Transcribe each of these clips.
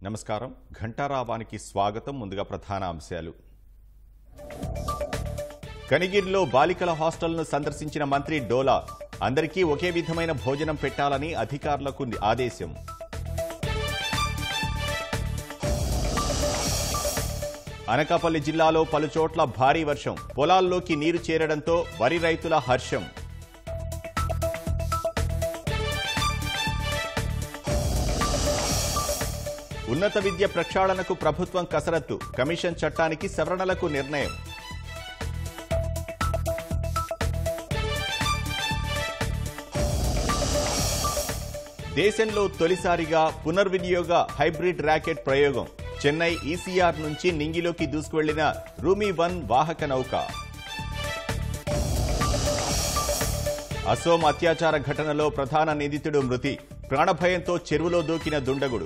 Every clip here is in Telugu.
నమస్కారం ఘంటారావానికి స్వాగతం ముందుగా ప్రధాన అంశాలు కనిగిరిలో బాలికల హాస్టల్ను సందర్శించిన మంత్రి డోలా అందరికీ ఒకే విధమైన భోజనం పెట్టాలని అధికారులకు ఆదేశం అనకాపల్లి జిల్లాలో పలుచోట్ల భారీ వర్షం పొలాల్లోకి నీరు చేరడంతో వరి రైతుల హర్షం ఉన్నత విద్య ప్రక్షాళనకు ప్రభుత్వం కసరత్తు కమిషన్ చట్టానికి సవరణలకు నిర్ణయం దేశంలో తొలిసారిగా పునర్వినియోగ హైబ్రిడ్ ర్యాకెట్ ప్రయోగం చెన్నై ఈసీఆర్ నుంచి నింగిలోకి దూసుకువెళ్లిన రూమీ వన్ వాహక నౌక అసోం అత్యాచార ఘటనలో ప్రధాన నిందితుడు మృతి ప్రాణభయంతో చెరువులో దూకిన దుండగుడు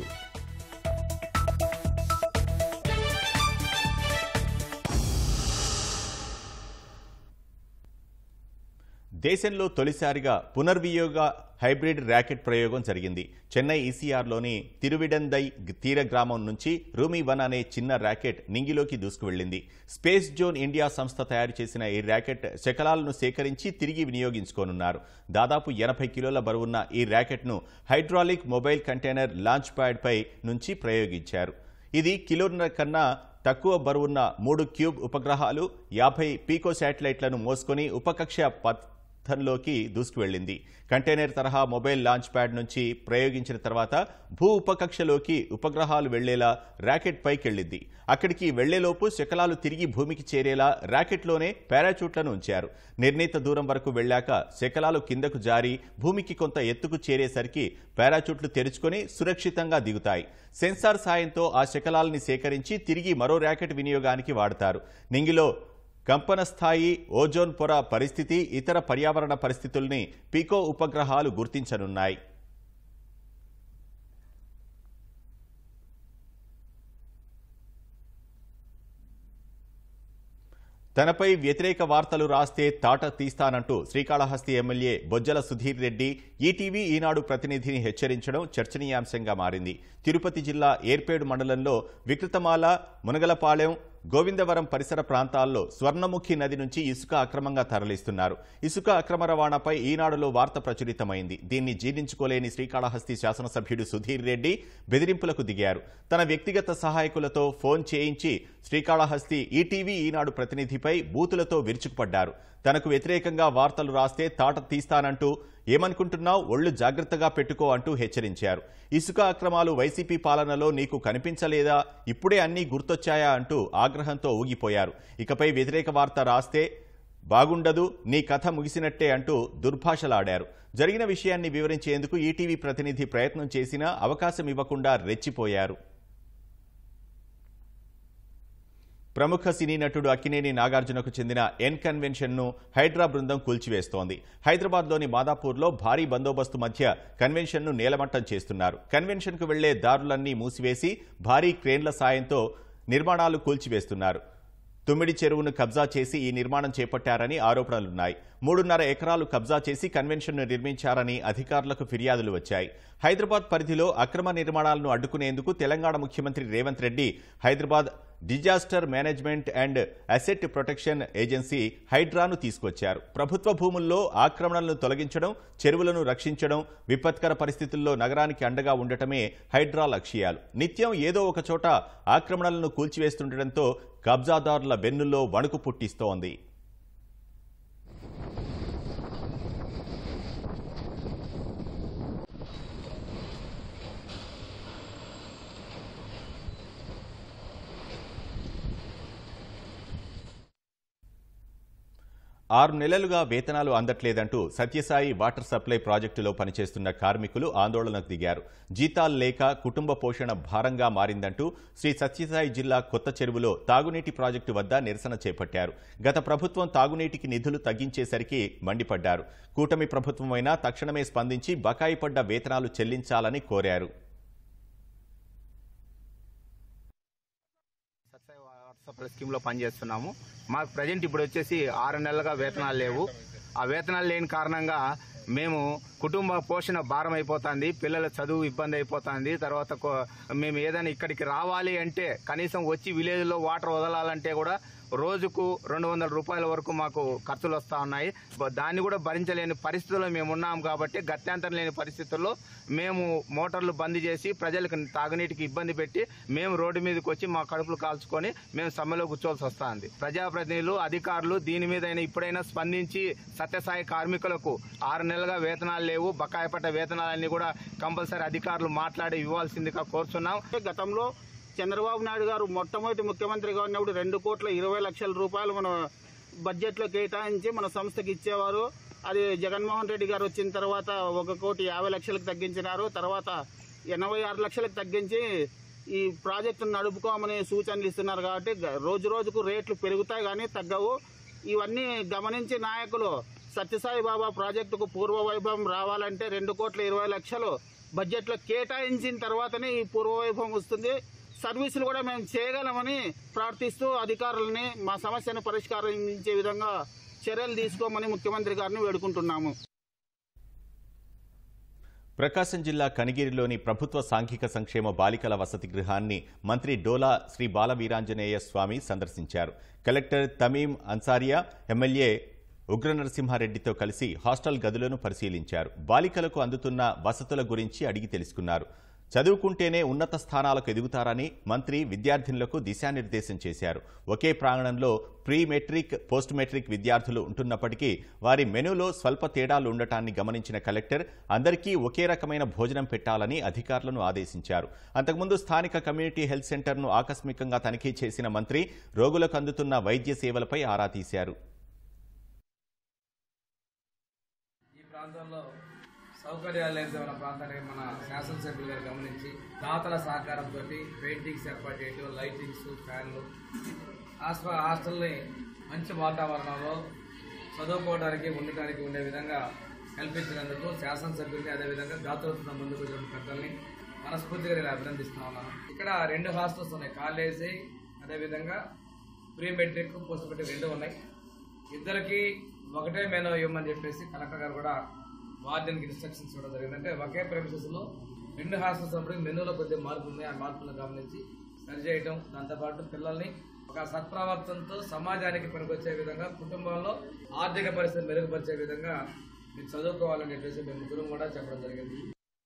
దేశంలో తొలిసారిగా పునర్వినియోగ హైబ్రిడ్ ర్యాకెట్ ప్రయోగం జరిగింది చెన్నై ఈసీఆర్లోని తిరువిడందై తీర గ్రామం నుంచి రూమీ వన్ అనే చిన్న ర్యాకెట్ నింగిలోకి దూసుకువెళ్లింది స్పేస్ జోన్ ఇండియా సంస్థ తయారు చేసిన ఈ ర్యాకెట్ శకలాలను సేకరించి తిరిగి వినియోగించుకోనున్నారు దాదాపు ఎనభై కిలోల బరువున్న ఈ ర్యాకెట్ను hydraulic mobile container launch pad పై నుంచి ప్రయోగించారు ఇది కిలోన్నర కన్నా తక్కువ బరువున్న మూడు క్యూబ్ ఉపగ్రహాలు యాభై పీకో శాటిలైట్లను మోసుకొని ఉపకక్ష పథంలోకి దూసుకువెళ్లింది కంటైనర్ తరహా మొబైల్ లాంచ్ ప్యాడ్ నుంచి ప్రయోగించిన తర్వాత భూ ఉపకక్షలోకి ఉపగ్రహాలు వెళ్లేలా ర్యాకెట్ పైకెళ్లింది అక్కడికి వెళ్లేలోపు శకలాలు తిరిగి భూమికి చేరేలా ర్యాకెట్లోనే పారాచూట్లను ఉంచారు నిర్ణీత దూరం వరకు వెళ్లాక శకలాలు కిందకు జారి భూమికి కొంత ఎత్తుకు చేరేసరికి పారాచూట్లు తెరుచుకొని సురక్షితంగా దిగుతాయి సెన్సార్ సాయంతో ఆ శకలాల్ని సేకరించి తిరిగి మరో ర్యాకెట్ వినియోగానికి వాడతారు నింగిలో కంపన స్థాయి ఓజోన్ పొర పరిస్థితి ఇతర పర్యావరణ పరిస్థితుల్ని పీకో ఉపగ్రహాలు గుర్తించనున్నాయి తనపై వ్యతిరేక వార్తలు రాస్తే తాట తీస్తానంటూ శ్రీకాళహస్తి ఎమ్మెల్యే బొజ్జల సుధీర్ రెడ్డి ఈటీవీ ఈనాడు ప్రతినిధిని హెచ్చరించడం చర్చనీయాంశంగా మారింది తిరుపతి జిల్లా ఏర్పేడు మండలంలో వికృతమాల మునగలపాలెం గోవిందవరం పరిసర ప్రాంతాల్లో స్వర్ణముఖి నది నుంచి ఇసుక అక్రమంగా తరలిస్తున్నారు ఇసుక అక్రమ రవాణాపై ఈనాడులో వార్త ప్రచురితమైంది దీన్ని జీర్ణించుకోలేని శ్రీకాళహస్తి శాసనసభ్యుడు సుధీర్ రెడ్డి బెదిరింపులకు దిగారు తన వ్యక్తిగత సహాయకులతో ఫోన్ చేయించి శ్రీకాళహస్తి ఈటీవీ ఈనాడు ప్రతినిధిపై బూతులతో విరుచుకుపడ్డారు తనకు వ్యతిరేకంగా వార్తలు రాస్తే తాట తీస్తానంటూ ఏమనుకుంటున్నావు ఒళ్ళు జాగ్రత్తగా పెట్టుకో అంటూ హెచ్చరించారు ఇసుక అక్రమాలు వైసీపీ పాలనలో నీకు కనిపించలేదా ఇప్పుడే అన్నీ గుర్తొచ్చాయా అంటూ ఆగ్రహంతో ఊగిపోయారు ఇకపై వ్యతిరేక వార్త రాస్తే బాగుండదు నీ కథ ముగిసినట్టే అంటూ దుర్భాషలాడారు జరిగిన విషయాన్ని వివరించేందుకు ఈటీవీ ప్రతినిధి ప్రయత్నం చేసినా అవకాశం ఇవ్వకుండా రెచ్చిపోయారు ప్రముఖ సినీ నటుడు అక్కినేని నాగార్జునకు చెందిన ఎన్ కన్వెన్షన్ను హైడ్రా బృందం కూల్చివేస్తోంది హైదరాబాద్లోని మాదాపూర్లో భారీ బందోబస్తు మధ్య కన్వెన్షన్ను నేలమట్టం చేస్తున్నారు కన్వెన్షన్కు వెళ్లే దారులన్నీ మూసివేసి భారీ క్రేన్ల సాయంతో నిర్మాణాలు కూల్చివేస్తున్నారు తుమ్మిడి చెరువును కబ్జా చేసి ఈ నిర్మాణం చేపట్టారని ఆరోపణలున్నాయి మూడున్నర ఎకరాలు కబ్జా చేసి కన్వెన్షన్ను నిర్మించారని అధికారులకు ఫిర్యాదులు వచ్చాయి హైదరాబాద్ పరిధిలో అక్రమ నిర్మాణాలను అడ్డుకునేందుకు తెలంగాణ ముఖ్యమంత్రి Revanth Reddy Hyderabad disaster management and asset protection agency హైడ్రాను తీసుకొచ్చారు ప్రభుత్వ భూముల్లో ఆక్రమణలను తొలగించడం చెరువులను రక్షించడం విపత్కర పరిస్థితుల్లో నగరానికి అండగా ఉండటమే హైడ్రా లక్ష్యాలు నిత్యం ఏదో ఒక చోట ఆక్రమణలను కూల్చివేస్తుండటంతో కబ్జాదారుల వెన్నుల్లో వణుకు పుట్టిస్తోంది ఆరు నెలలుగా వేతనాలు అందట్లేదంటూ సత్యసాయి వాటర్ సప్లై ప్రాజెక్టులో పనిచేస్తున్న కార్మికులు ఆందోళనకు దిగారు జీతాలు లేక కుటుంబ పోషణ భారంగా మారిందంటూ శ్రీ సత్యసాయి జిల్లా కొత్త చెరువులో తాగునీటి ప్రాజెక్టు వద్ద నిరసన చేపట్టారు గత ప్రభుత్వం తాగునీటికి నిధులు తగ్గించేసరికి మండిపడ్డారు కూటమి ప్రభుత్వమైనా తక్షణమే స్పందించి బకాయి పడ్డ వేతనాలు చెల్లించాలని కోరారు సత్సాయి వాటర్ సప్లై స్కీమ్లో పనిచేస్తున్నాము మాకు ప్రజెంట్ ఇప్పుడు వచ్చేసి ఆరు నెలలుగా వేతనాలు లేవు ఆ వేతనాలు లేని కారణంగా మేము కుటుంబ పోషణ భారం అయిపోతుంది పిల్లల చదువు ఇబ్బంది అయిపోతుంది తర్వాత కొ- మేము ఏదైనా ఇక్కడికి రావాలి అంటే కనీసం వచ్చి విలేజ్లో వాటర్ వదలాలంటే కూడా రోజుకు రెండు వందల రూపాయల వరకు మాకు ఖర్చులు వస్తూ ఉన్నాయి బ- దాన్ని కూడా భరించలేని పరిస్థితుల్లో మేము ఉన్నాం కాబట్టి గత్యంతరం లేని పరిస్థితుల్లో మేము మోటార్లు బంద్ చేసి ప్రజలకు తాగునీటికి ఇబ్బంది పెట్టి మేము రోడ్డు మీదకి వచ్చి మా కడుపులు కాల్చుకొని మేము సమ్మెలో కూర్చోవాల్సి వస్తుంది ప్రజాప్రతినిధులు అధికారులు దీని మీద ఇప్పుడైనా స్పందించి సత్యసాయి కార్మికులకు ఆరు నెలలుగా వేతనాలు లేవు బకాయి పట్ట వేతనాలన్నీ కూడా కంపల్సరీ అధికారులు మాట్లాడి ఇవ్వాల్సిందిగా కోరుతున్నాం గతంలో చంద్రబాబు నాయుడు గారు మొట్టమొదటి ముఖ్యమంత్రిగా ఉన్నప్పుడు రెండు కోట్ల ఇరవై లక్షల రూపాయలు మన బడ్జెట్లో కేటాయించి మన సంస్థకి ఇచ్చేవారు అది జగన్మోహన్ రెడ్డి గారు వచ్చిన తర్వాత ఒక కోటి యాభై లక్షలకు తగ్గించినారు తర్వాత ఎనభై ఆరు లక్షలకు తగ్గించి ఈ ప్రాజెక్టును నడుపుకోమని సూచనలు ఇస్తున్నారు కాబట్టి గ- రోజు రోజుకు రేట్లు పెరుగుతాయి కానీ తగ్గవు ఇవన్నీ గమనించి నాయకులు సత్యసాయి బాబా ప్రాజెక్టుకు పూర్వ వైభవం రావాలంటే రెండు కోట్ల ఇరవై లక్షలు బడ్జెట్లో కేటాయించిన తర్వాతనే ఈ పూర్వ వైభవం వస్తుంది సర్వీసులు కూడా మేము చేయగలమని ప్రార్థిస్తూ అధికారులని మా సమస్యను పరిష్కరించే విధంగా చర్యలు తీసుకోమని ముఖ్యమంత్రి గారిని వేడుకుంటున్నాము ప్రకాశం జిల్లా కనిగిరిలోని ప్రభుత్వ సాంఘిక సంక్షేమ బాలికల వసతి గృహాన్ని మంత్రి డోలా శ్రీ బాలవీరాంజనేయ స్వామి సందర్శించారు కలెక్టర్ తమీం అన్సారియా ఎమ్మెల్యే ఉగ్ర నరసింహారెడ్డితో కలిసి హాస్టల్ గదులను పరిశీలించారు బాలికలకు అందుతున్న వసతుల గురించి అడిగి తెలుసుకున్నారు చదువుకుంటేనే ఉన్నత స్థానాలకు ఎదుగుతారని మంత్రి విద్యార్థినులకు దిశానిర్దేశం చేశారు ఒకే ప్రాంగణంలో ప్రీ మెట్రిక్ పోస్ట్ మెట్రిక్ విద్యార్థులు ఉంటున్నప్పటికీ వారి మెనూలో స్వల్ప తేడాలు ఉండటాన్ని గమనించిన కలెక్టర్ అందరికీ ఒకే రకమైన భోజనం పెట్టాలని అధికారులను ఆదేశించారు అంతకుముందు స్థానిక కమ్యూనిటీ హెల్త్ సెంటర్ను ఆకస్మికంగా తనిఖీ చేసిన మంత్రి రోగులకు అందుతున్న వైద్య సేవలపై ఆరా తీశారు ఈ ప్రాంతంలో సౌకర్యాలు లేని మన ప్రాంతానికి మన శాసనసభ్యులు గారు గమనించి దాతల సహకారంతో పెయింటింగ్స్ ఏర్పాటు చేయడం లైటింగ్స్ ఫ్యాన్లు హాస్ప హాస్టల్ని మంచి వాతావరణంలో చదువుకోవడానికి ఉండటానికి ఉండే విధంగా కల్పించినందుకు శాసనసభ్యుల్ని అదేవిధంగా దాతలతో ముందుకు వచ్చిన పెద్దల్ని మనస్ఫూర్తిగా నేను అభినందిస్తా ఉన్నాను ఇక్కడ రెండు హాస్టల్స్ ఉన్నాయి కాలేజీ అదేవిధంగా ప్రీ మెట్రిక్ పోస్ట్ మెట్రిక్ రెండు ఉన్నాయి ఇద్దరికి ఒకటే మెనూ ఇవ్వమని చెప్పేసి కలెక్టర్ గారు కూడా వార్డెన్కి ఇన్స్ట్రక్షన్స్ ఇవ్వడం జరిగింది అంటే ఒకే ప్రెమిసెస్లో రెండు హాస్టల్స్ ఉన్నప్పుడు మెనూలో కొద్దిగా మార్పు ఉంది ఆ మార్పులను గమనించి సరి చేయడం దాంతోపాటు పిల్లల్ని ఒక సత్ప్రవర్తనతో సమాజానికి పనికొచ్చే విధంగా కుటుంబంలో ఆర్థిక పరిస్థితి మెరుగుపరిచే విధంగా మీరు చదువుకోవాలని చెప్పేసి మేము ముగ్గురు కూడా చెప్పడం జరిగింది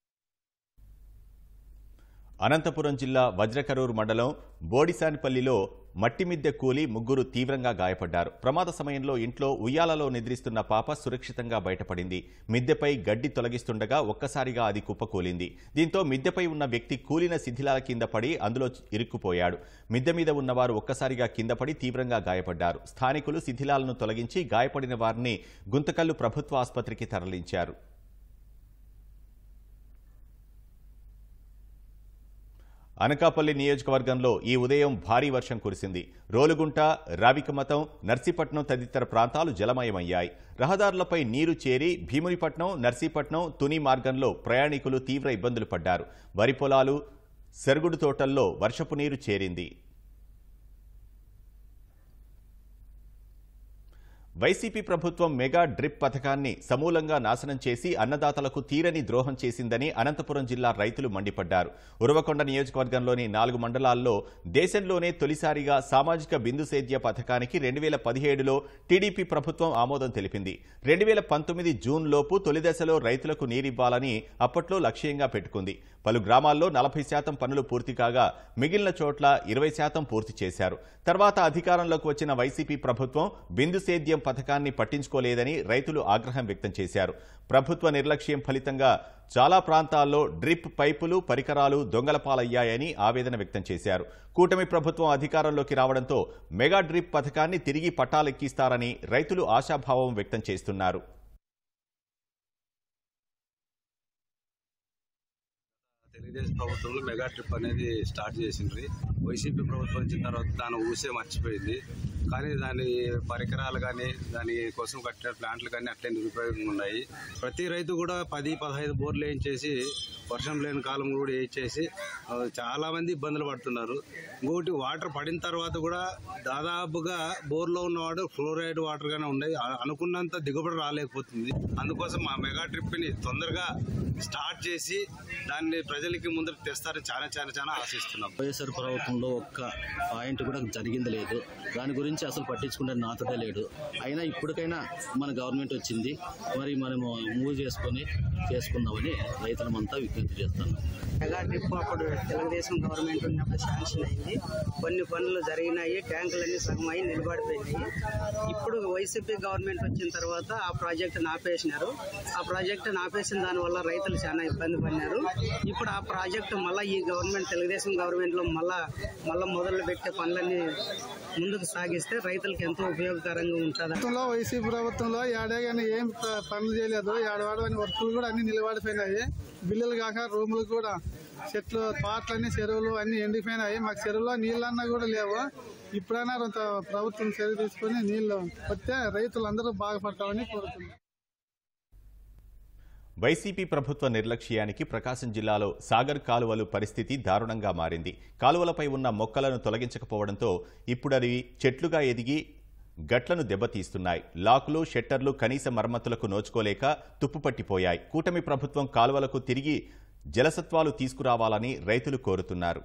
అనంతపురం జిల్లా వజ్రకరూరు మండలం బోడిసానిపల్లిలో మట్టి మిద్దె కూలి ముగ్గురు తీవ్రంగా గాయపడ్డారు ప్రమాద సమయంలో ఇంట్లో ఉయ్యాలలో నిద్రిస్తున్న పాప సురక్షితంగా బయటపడింది మిద్దెపై గడ్డి తొలగిస్తుండగా ఒక్కసారిగా అది కుప్పకూలింది దీంతో మిద్దెపై ఉన్న వ్యక్తి కూలిన శిథిలాల కింద పడి అందులో ఇరుక్కుపోయాడు మిద్దె మీద ఉన్నవారు ఒక్కసారిగా కింద పడి తీవ్రంగా గాయపడ్డారు స్థానికులు శిథిలాలను తొలగించి గాయపడిన వారిని గుంతకల్లు ప్రభుత్వ ఆసుపత్రికి తరలించారు అనకాపల్లి నియోజకవర్గంలో ఈ ఉదయం భారీ వర్షం కురిసింది రోలుగుంట రావికమతం నర్సీపట్నం తదితర ప్రాంతాలు జలమయమయ్యాయి రహదారులపై నీరు చేరి భీమునిపట్నం నర్సీపట్నం తుని మార్గంలో ప్రయాణికులు తీవ్ర ఇబ్బందులు పడ్డారు వరి పొలాలు సెరుగుడు తోటల్లో వర్షపు నీరు చేరింది వైసీపీ ప్రభుత్వం మెగా డ్రిప్ పథకాన్ని సమూలంగా నాశనం చేసి అన్నదాతలకు తీరని ద్రోహం చేసిందని అనంతపురం జిల్లా రైతులు మండిపడ్డారు ఉరవకొండ నియోజకవర్గంలోని నాలుగు మండలాల్లో దేశంలోనే తొలిసారిగా సామాజిక బిందు సేద్య పథకానికి రెండు వేల పదిహేడులో టీడీపీ ప్రభుత్వం ఆమోదం తెలిపింది రెండు వేల పంతొమ్మిది జూన్ లోపు తొలి దశలో రైతులకు నీరివ్వాలని అప్పట్లో లక్ష్యంగా పెట్టుకుంది పలు గ్రామాల్లో నలభై శాతం పనులు పూర్తి కాగా మిగిలిన చోట్ల ఇరవై శాతం పూర్తి చేశారు తర్వాత అధికారంలోకి వచ్చిన వైసీపీ ప్రభుత్వం బిందు సేద్యం పథకాన్ని పట్టించుకోలేదని రైతులు ఆగ్రహం వ్యక్తం చేశారు ప్రభుత్వ నిర్లక్ష్యం ఫలితంగా చాలా ప్రాంతాల్లో డ్రిప్ పైపులు పరికరాలు దొంగల పాలయ్యాయని ఆవేదన వ్యక్తం చేశారు కూటమి ప్రభుత్వం అధికారంలోకి రావడంతో మెగా డ్రిప్ పథకాన్ని తిరిగి పట్టాలెక్కిస్తారని రైతులు ఆశాభావం వ్యక్తం చేస్తున్నారు తెలుగుదేశం ప్రభుత్వంలో మెగా ట్రిప్ అనేది స్టార్ట్ చేసిండ్రి వైసీపీ ప్రభుత్వం వచ్చిన తర్వాత దాని ఊసే మర్చిపోయింది కానీ దాని పరికరాలు కానీ దాని కోసం కట్టిన ప్లాంట్లు కానీ అట్లే నిరుపయోగంగా ఉన్నాయి ప్రతి రైతు కూడా పది పదహైదు బోర్లు వేయించేసి వర్షం లేని కాలం కూడా వేయించేసి ఆ, చాలా మంది ఇబ్బందులు పడుతున్నారు ఇంకొకటి వాటర్ పడిన తర్వాత కూడా దాదాపుగా బోర్లో ఉన్నవాడు ఫ్లోరైడ్ వాటర్ గానే ఉన్నాయి ఆ- అనుకున్నంత దిగుబడి రాలేకపోతుంది అందుకోసం మా మెగా ట్రిప్ ని తొందరగా స్టార్ట్ చేసి దాన్ని ప్రజలకి ముందరకు తెస్తారని చాలా చాలా చాలా ఆశిస్తున్నాం వైఎస్ఆర్ ప్రభుత్వంలో ఒక్క పాయింట్ కూడా జరిగింది లేదు దాని గురించి అసలు పట్టించుకునే నాతుడే లేడు అయినా ఇప్పటికైనా మన గవర్నమెంట్ వచ్చింది మరి మనము మూవ్ చేసుకొని చేసుకుందామని రైతులమంతా విజ్ఞప్తి చేస్తున్నాం మెగా ట్రిప్ అప్పుడు తెలుగుదేశం గవర్నమెంట్ ఉన్నప్పుడు శాంక్షన్ అయింది కొన్ని పనులు జరిగినాయి ట్యాంకులన్నీ సగం అయి నిలబడిపోయినాయి ఇప్పుడు వైసీపీ గవర్నమెంట్ వచ్చిన తర్వాత ఆ ప్రాజెక్టు ఆపేసినారు ఆ ప్రాజెక్టు ఆపేసిన దానివల్ల రైతులు చాలా ఇబ్బంది పడినారు ఇప్పుడు ఆ ప్రాజెక్టు మళ్ళీ ఈ గవర్నమెంట్ తెలుగుదేశం గవర్నమెంట్లో మళ్ళా మళ్ళీ మొదలు పెట్టే పనులన్నీ ముందుకు సాగిస్తే రైతులకు ఎంతో ఉపయోగకరంగా ఉంటుంది ప్రభుత్వంలో వైసీపీ ప్రభుత్వంలో ఏడే కానీ ఏం ప- పనులు చేయలేదు ఏడవాడని వర్కులు కూడా అన్ని నిలబడిపోయినాయి బిల్లులు కాక రూములు కూడా చెట్లు తోటలన్నీ చెరువులు అన్ని ఎండిపోయినాయి మాకు చెరువులో నీళ్ళన్నా కూడా లేవు ఇప్పుడైనా కొంత ప్రభుత్వం చర్య తీసుకొని నీళ్లు వస్తే రైతులందరూ బాగుపడతామని కోరుతున్నాం వైసీపీ ప్రభుత్వ నిర్లక్ష్యానికి ప్రకాశం జిల్లాలో సాగర్ కాలువలు పరిస్థితి దారుణంగా మారింది కాలువలపై ఉన్న మొక్కలను తొలగించకపోవడంతో ఇప్పుడవి చెట్లుగా ఎదిగి గట్లను దెబ్బతీస్తున్నాయి లాకులు షట్టర్లు కనీస మరమ్మతులకు నోచుకోలేక తుప్పుపట్టిపోయాయి కూటమి ప్రభుత్వం కాలువలకు తిరిగి జలసత్వాలు తీసుకురావాలని రైతులు కోరుతున్నారు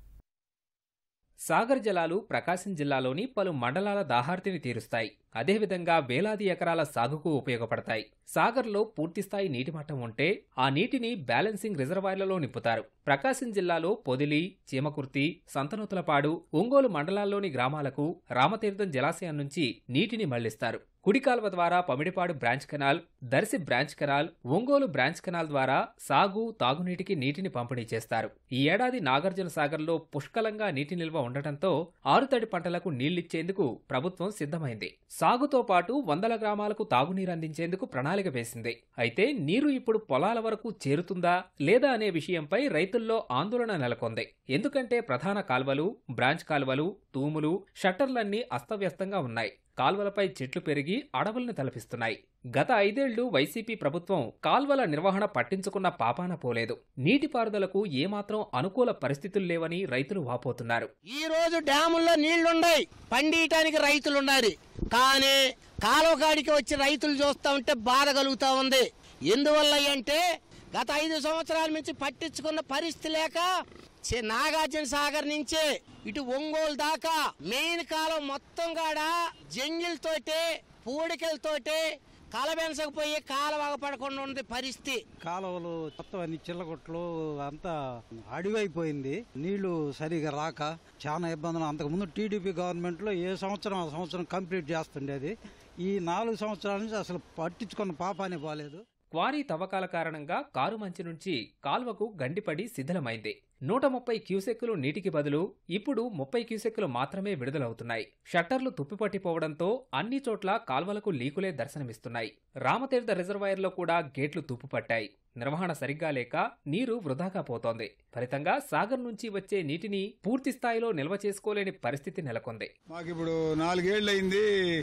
సాగర్ జలాలు ప్రకాశం జిల్లాలోని పలు మండలాల దాహార్తిని తీరుస్తాయి అదేవిధంగా వేలాది ఎకరాల సాగుకు ఉపయోగపడతాయి సాగర్లో పూర్తిస్థాయి నీటి మట్టం ఉంటే ఆ నీటిని బ్యాలెన్సింగ్ రిజర్వాయర్లలో నింపుతారు ప్రకాశం జిల్లాలో పొదిలి చీమకుర్తి సంతనూతలపాడు ఒంగోలు మండలాల్లోని గ్రామాలకు రామతీర్థం జలాశయం నుంచి నీటిని మళ్లిస్తారు కుడి కాల్వ ద్వారా Pamidipadu branch canal Darsi branch canal Ongole branch canal ద్వారా సాగు తాగునీటికి నీటిని పంపిణీ చేస్తారు ఈ ఏడాది నాగార్జున సాగర్లో పుష్కలంగా నీటి నిల్వ ఉండటంతో ఆరుతడి పంటలకు నీళ్లిచ్చేందుకు ప్రభుత్వం సిద్ధమైంది సాగుతో పాటు వందల గ్రామాలకు తాగునీరు అందించేందుకు ప్రణాళిక వేసింది అయితే నీరు ఇప్పుడు పొలాల వరకు చేరుతుందా లేదా అనే విషయంపై రైతుల్లో ఆందోళన నెలకొంది ఎందుకంటే ప్రధాన కాల్వలు బ్రాంచ్ కాల్వలు తూములు షట్టర్లన్నీ అస్తవ్యస్తంగా ఉన్నాయి కాల్వలపై చెట్లు పెరిగి అడవుల్ని తలపిస్తున్నాయి గత ఐదేళ్లు వైసీపీ ప్రభుత్వం కాల్వల నిర్వహణ పట్టించుకున్న పాపాన పోలేదు నీటిపారుదలకు ఏమాత్రం అనుకూల పరిస్థితులు లేవని రైతులు వాపోతున్నారు ఈ రోజు డ్యాముల్లో నీళ్లున్నాయి పండియటానికి రైతులు ఉన్నారు కానీ కాలువ కాడికి వచ్చి రైతులు చూస్తా ఉంటే బాధ కలుగుతా ఉంది ఎందువల్ల అంటే గత ఐదు సంవత్సరాల నుంచి పట్టించుకున్న పరిస్థితి లేక చి- నాగార్జున సాగర్ నుంచే ఇటు ఒంగోలు దాకా మెయిన్ కాలం మొత్తం కాడ జంగిల్తోటి పూడికలతోటి కలబెంచకపోయి కాలువ పడకుండా ఉంది పరిస్థితి కాలువలు మొత్తం అన్ని చిల్లగొట్లు అంతా అడివైపోయింది నీళ్లు సరిగా రాక చాలా ఇబ్బందులు అంతకుముందు టీడీపీ గవర్నమెంట్ లో ఏ సంవత్సరం ఆ సంవత్సరం కంప్లీట్ చేస్తుండేది ఈ నాలుగు సంవత్సరాల నుంచి అసలు పట్టించుకున్న పాపానే పోలేదు క్వారీ తవ్వకాల కారణంగా కారుమంచి నుంచి కాల్వకు గండిపడి శిథిలమైంది నూట ముప్పై క్యూసెక్కులు నీటికి బదులు ఇప్పుడు ముప్పై క్యూసెక్కులు మాత్రమే విడుదలవుతున్నాయి షట్టర్లు తుప్పిపట్టిపోవడంతో అన్ని చోట్ల కాల్వలకు లీకులే దర్శనమిస్తున్నాయి రామతీర్థ రిజర్వాయర్లో కూడా గేట్లు తుప్పుపట్టాయి నిర్వహణ సరిగ్గా లేక నీరు వృధాగా పోతోంది ఫలితంగా సాగర్ నుంచి వచ్చే నీటిని పూర్తి స్థాయిలో నిల్వ చేసుకోలేని పరిస్థితి నెలకొంది మాకు ఇప్పుడు నాలుగేళ్ళు అయింది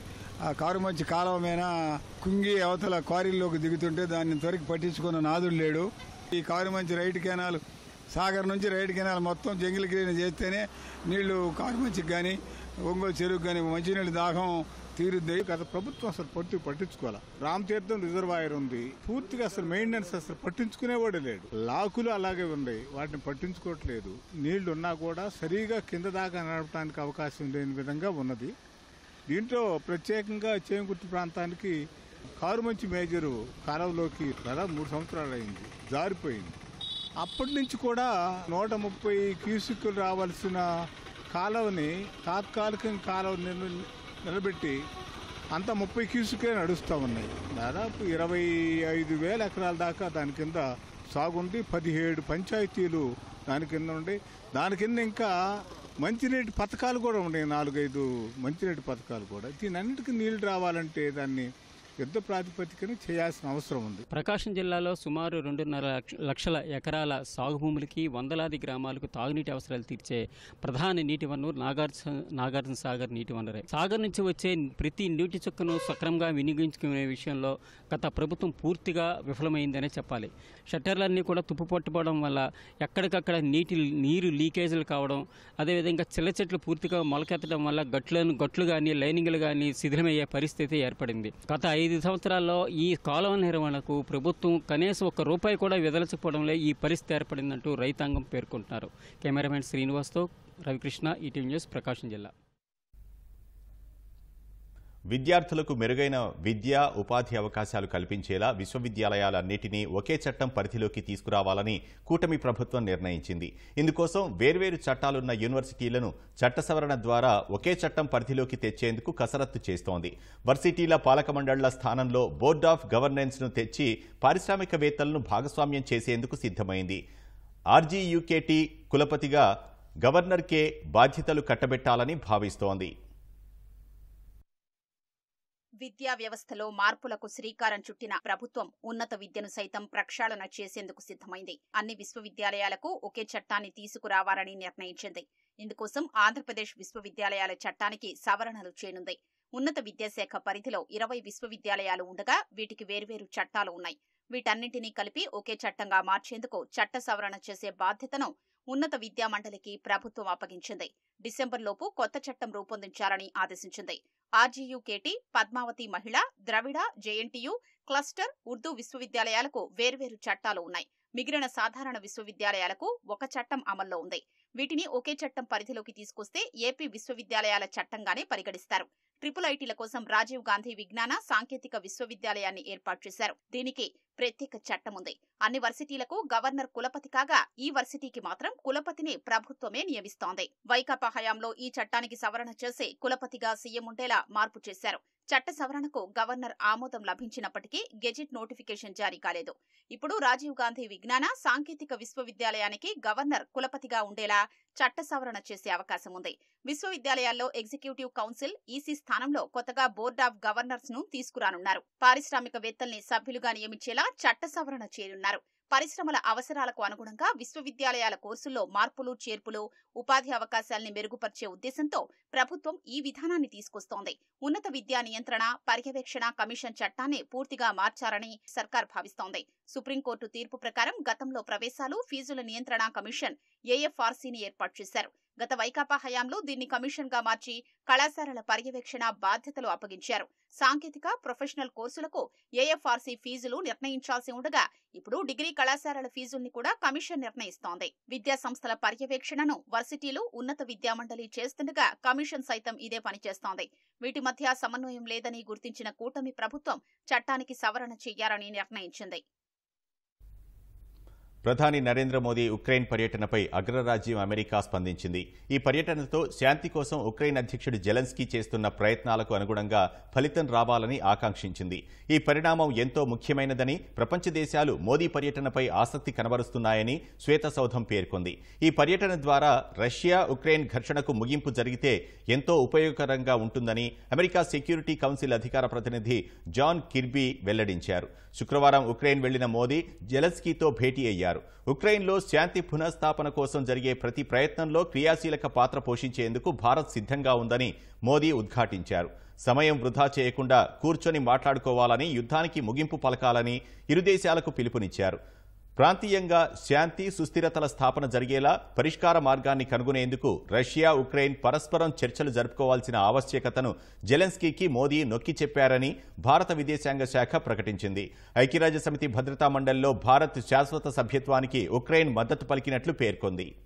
ఆ కారు మంచి కాలువ మీద కుంగి అవతల క్వారీల్లోకి దిగుతుంటే దాన్ని త్వరకి పట్టించుకున్న నాదుడు లేడు ఈ కారు మంచి రైట్ కెనాల్ సాగర్ నుంచి రైట్ కెనాల్ మొత్తం జంగిల్ క్లీన్ చేస్తేనే నీళ్లు కారు మంచికి కానీ ఒంగోలు చెరువుకి కానీ మంచినీళ్ళు దాహం తీరుద్ది గత ప్రభుత్వం అసలు పట్టు పట్టించుకోవాలి రామతీర్థం రిజర్వాయర్ ఉంది పూర్తిగా అసలు మెయింటెనెన్స్ అసలు పట్టించుకునేవాడు లేడు లాకులు అలాగే ఉన్నాయి వాటిని పట్టించుకోవట్లేదు నీళ్లు ఉన్నా కూడా సరిగా కింద దాకా నడపడానికి అవకాశం లేని విధంగా ఉన్నది దీంట్లో ప్రత్యేకంగా చేంకుర్తి ప్రాంతానికి కారు మంచి మేజరు కాలువలోకి దాదాపు మూడు సంవత్సరాలు అయింది జారిపోయింది అప్పటి నుంచి కూడా నూట ముప్పై క్యూసిక్కులు రావాల్సిన కాలువని తాత్కాలికంగా కాలువ నిల- నిలబెట్టి అంతా ముప్పై క్యూసికే నడుస్తూ ఉన్నాయి దాదాపు ఇరవై ఐదు వేల ఎకరాల దాకా దాని కింద సాగుంది పదిహేడు పంచాయతీలు దాని కింద ఉండి దాని కింద ఇంకా మంచినీటి పథకాలు కూడా ఉన్నాయి నాలుగైదు మంచినీటి పథకాలు కూడా దీని అన్నిటికీ నీళ్లు రావాలంటే దాన్ని యుద్ధ ప్రాతిపదికన చేయాల్సిన అవసరం ఉంది ప్రకాశం జిల్లాలో సుమారు రెండున్నర లక్ష- లక్షల ఎకరాల సాగు భూములకి వందలాది గ్రామాలకు తాగునీటి అవసరాలు తీర్చే ప్రధాన నీటి వనరు నాగార్జున నాగార్జున సాగర్ నీటి వనరే సాగర్ నుంచి వచ్చే ప్రతి నీటి చుక్కను సక్రమంగా వినియోగించుకునే విషయంలో గత ప్రభుత్వం పూర్తిగా విఫలమైందనే చెప్పాలి షట్టర్లన్నీ కూడా తుప్పు పట్టుకోవడం వల్ల ఎక్కడికక్కడ నీటి నీరు లీకేజీలు కావడం అదేవిధంగా చిల్ల చెట్లు పూర్తిగా మొలకెత్తడం వల్ల గట్లను గట్లు కానీ లైనింగ్లు కానీ శిథిలమయ్యే పరిస్థితి ఏర్పడింది గత ఐదు సంవత్సరాల్లో ఈ కాలువ నిర్వహణకు ప్రభుత్వం కనీసం ఒక్క రూపాయి కూడా విదలచకపోవడంలో ఈ పరిస్థితి ఏర్పడిందంటూ రైతాంగం పేర్కొంటున్నారు కెమెరామెన్ శ్రీనివాస్తో రవికృష్ణ ఈటీవీ న్యూస్ ప్రకాశం జిల్లా విద్యార్థులకు మెరుగైన విద్యా ఉపాధి అవకాశాలు కల్పించేలా విశ్వవిద్యాలయాలన్నిటినీ ఒకే చట్టం పరిధిలోకి తీసుకురావాలని కూటమి ప్రభుత్వం నిర్ణయించింది ఇందుకోసం వేర్వేరు చట్టాలున్న యూనివర్సిటీలను చట్ట సవరణ ద్వారా ఒకే చట్టం పరిధిలోకి తెచ్చేందుకు కసరత్తు చేస్తోంది వర్సిటీల పాలక మండళ్ల స్థానంలో బోర్డ్ ఆఫ్ గవర్నెన్స్ను తెచ్చి పారిశ్రామికవేత్తలను భాగస్వామ్యం చేసేందుకు సిద్ధమైంది ఆర్జీయూకేటీ కులపతిగా గవర్నర్కే బాధ్యతలు కట్టబెట్టాలని భావిస్తోంది విద్యా వ్యవస్థలో మార్పులకు శ్రీకారం చుట్టిన ప్రభుత్వం ఉన్నత విద్యను సైతం ప్రక్షాళన చేసేందుకు సిద్ధమైంది అన్ని విశ్వవిద్యాలయాలకు ఒకే చట్టాన్ని తీసుకురావాలని నిర్ణయించింది ఇందుకోసం ఆంధ్రప్రదేశ్ విశ్వవిద్యాలయాల చట్టానికి సవరణలు చేయనుంది ఉన్నత విద్యాశాఖ పరిధిలో ఇరవై విశ్వవిద్యాలయాలు ఉండగా వీటికి వేర్వేరు చట్టాలు ఉన్నాయి వీటన్నింటినీ కలిపి ఒకే చట్టంగా మార్చేందుకు చట్ట సవరణ చేసే బాధ్యతను ఉన్నత విద్యా మండలికి ప్రభుత్వం అప్పగించింది డిసెంబర్లోపు కొత్త చట్టం రూపొందించాలని ఆదేశించింది ఆర్జీయూకేటీ పద్మావతి మహిళ ద్రవిడ జేఎన్టీయు క్లస్టర్ ఉర్దూ విశ్వవిద్యాలయాలకు వేర్వేరు చట్టాలు ఉన్నాయి మిగిలిన సాధారణ విశ్వవిద్యాలయాలకు ఒక చట్టం అమల్లో ఉంది వీటిని ఒకే చట్టం పరిధిలోకి తీసుకొస్తే ఏపీ విశ్వవిద్యాలయాల చట్టంగానే పరిగణిస్తారు ట్రిపుల్ ఐటీల కోసం రాజీవ్ గాంధీ విజ్ఞాన సాంకేతిక విశ్వవిద్యాలయాన్ని ఏర్పాటు చేశారు దీనికి ప్రత్యేక చట్టం ఉంది అన్ని వర్సిటీలకు గవర్నర్ కులపతి కాగా ఈ వర్సిటీకి మాత్రం కులపతిని ప్రభుత్వమే నియమిస్తోంది వైకాపా హయాంలో ఈ చట్టానికి సవరణ చేసి కులపతిగా సీఎం ఉండేలా మార్పు చేశారు చట్ట సవరణకు గవర్నర్ ఆమోదం లభించినప్పటికీ గెజిట్ నోటిఫికేషన్ జారీ కాలేదు ఇప్పుడు రాజీవ్ గాంధీ విజ్ఞాన సాంకేతిక విశ్వవిద్యాలయానికి గవర్నర్ కులపతిగా ఉండేలా చట్ట సవరణ చేసే అవకాశం ఉంది విశ్వవిద్యాలయాల్లో ఎగ్జిక్యూటివ్ కౌన్సిల్ ఈసీ స్థానంలో కొత్తగా బోర్డ్ ఆఫ్ గవర్నర్స్ ను తీసుకురానున్నారు పారిశ్రామికవేత్తల్ని సభ్యులుగా నియమించేలా చట్ట సవరణ చేయనున్నారు పరిశ్రమల అవసరాలకు అనుగుణంగా విశ్వవిద్యాలయాల కోర్సుల్లో మార్పులు చేర్పులు ఉపాధి అవకాశాల్ని మెరుగుపరిచే ఉద్దేశంతో ప్రభుత్వం ఈ విధానాన్ని తీసుకొస్తోంది ఉన్నత విద్యా నియంత్రణ పర్యవేక్షణ కమిషన్ చట్టాన్ని పూర్తిగా మార్చారని సర్కార్ భావిస్తోంది సుప్రీంకోర్టు తీర్పు ప్రకారం గతంలో ప్రవేశాలు ఫీజుల నియంత్రణ కమిషన్ ఏఎఫ్ఆర్సీని ఏర్పాటు చేశారు గత వైకాపా హయాంలో దీన్ని కమిషన్ గా మార్చి కళాశాలల పర్యవేక్షణ బాధ్యతలు అప్పగించారు సాంకేతిక ప్రొఫెషనల్ కోర్సులకు ఏఎఫ్ఆర్సీ ఫీజులు నిర్ణయించాల్సి ఉండగా ఇప్పుడు డిగ్రీ కళాశాలల ఫీజుల్ని కూడా కమిషన్ నిర్ణయిస్తోంది విద్యా సంస్థల పర్యవేక్షణను వర్సిటీలు ఉన్నత విద్యామండలి చేస్తుండగా కమిషన్ సైతం ఇదే పనిచేస్తోంది వీటి మధ్య సమన్వయం లేదని గుర్తించిన కూటమి ప్రభుత్వం చట్టానికి సవరణ చేయాలని నిర్ణయించింది ప్రధాని నరేంద్ర మోదీ ఉక్రెయిన్ పర్యటనపై అగ్రరాజ్యం అమెరికా స్పందించింది ఈ పర్యటనతో శాంతి కోసం ఉక్రెయిన్ అధ్యక్షుడు జెలెన్స్కీ చేస్తున్న ప్రయత్నాలకు అనుగుణంగా ఫలితం రావాలని ఆకాంక్షించింది ఈ పరిణామం ఎంతో ముఖ్యమైనదని ప్రపంచ దేశాలు మోదీ పర్యటనపై ఆసక్తి కనబరుస్తున్నాయని శ్వేతసౌధం పేర్కొంది ఈ పర్యటన ద్వారా రష్యా ఉక్రెయిన్ ఘర్షణకు ముగింపు జరిగితే ఎంతో ఉపయోగకరంగా ఉంటుందని అమెరికా సెక్యూరిటీ కౌన్సిల్ అధికార ప్రతినిధి జాన్ కిర్బీ వెల్లడించారు శుక్రవారం ఉక్రెయిన్ వెళ్లిన మోదీ జెలెన్స్కీతో భేటీ అయ్యారు ఉక్రెయిన్లో శాంతి పునఃస్థాపన కోసం జరిగే ప్రతి ప్రయత్నంలో క్రియాశీలక పాత్ర పోషించేందుకు భారత్ సిద్ధంగా ఉందని మోదీ ఉద్ఘాటించారు సమయం వృధా చేయకుండా కూర్చొని మాట్లాడుకోవాలని యుద్ధానికి ముగింపు పలకాలని ఇరు దేశాలకు పిలుపునిచ్చారు ప్రాంతీయంగా శాంతి సుస్థిరతల స్థాపన జరిగేలా పరిష్కార మార్గాన్ని కనుగొనేందుకు రష్యా ఉక్రెయిన్ పరస్పరం చర్చలు జరుపుకోవాల్సిన ఆవశ్యకతను జెలెన్స్కీకి మోదీ నొక్కి చెప్పారని భారత విదేశాంగ శాఖ ప్రకటించింది ఐక్యరాజ్య సమితి భద్రతా మండలిలో భారత్ శాశ్వత సభ్యత్వానికి ఉక్రెయిన్ మద్దతు పలికినట్లు పేర్కొంది